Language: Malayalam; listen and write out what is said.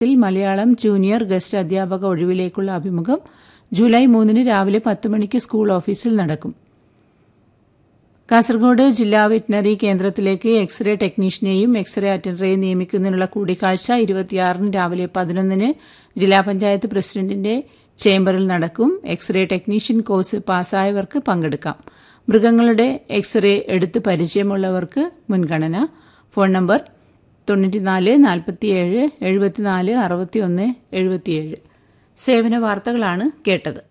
ത്തിൽ മലയാളം ജൂനിയർ ഗസ്റ്റ് അധ്യാപക ഒഴിവിലേക്കുള്ള അഭിമുഖം ജൂലൈ മൂന്നിന് രാവിലെ പത്ത് മണിക്ക് സ്കൂൾ ഓഫീസിൽ നടക്കും കാസർഗോഡ് ജില്ലാ വെറ്റിനറി കേന്ദ്രത്തിലേക്ക് എക്സ്റേ ടെക്നീഷ്യനെയും എക്സ്റേ അറ്റൻഡറെയും നിയമിക്കുന്നതിനുള്ള കൂടിക്കാഴ്ച ഇരുപത്തിയാറിന് രാവിലെ പതിനൊന്നിന് ജില്ലാ പഞ്ചായത്ത് പ്രസിഡന്റിന്റെ ചേംബറിൽ നടക്കും എക്സ്റേ ടെക്നീഷ്യൻ കോഴ്സ് പാസ്സായവർക്ക് പങ്കെടുക്കാം മൃഗങ്ങളുടെ എക്സ്റേ എടുത്ത് പരിചയമുള്ളവർക്ക് മുൻഗണന ഫോൺ നമ്പർ തൊണ്ണൂറ്റിനാല് നാൽപ്പത്തിയേഴ് എഴുപത്തിനാല് അറുപത്തിയൊന്ന് എഴുപത്തിയേഴ് സേവന വാർത്തകളാണ് കേട്ടത്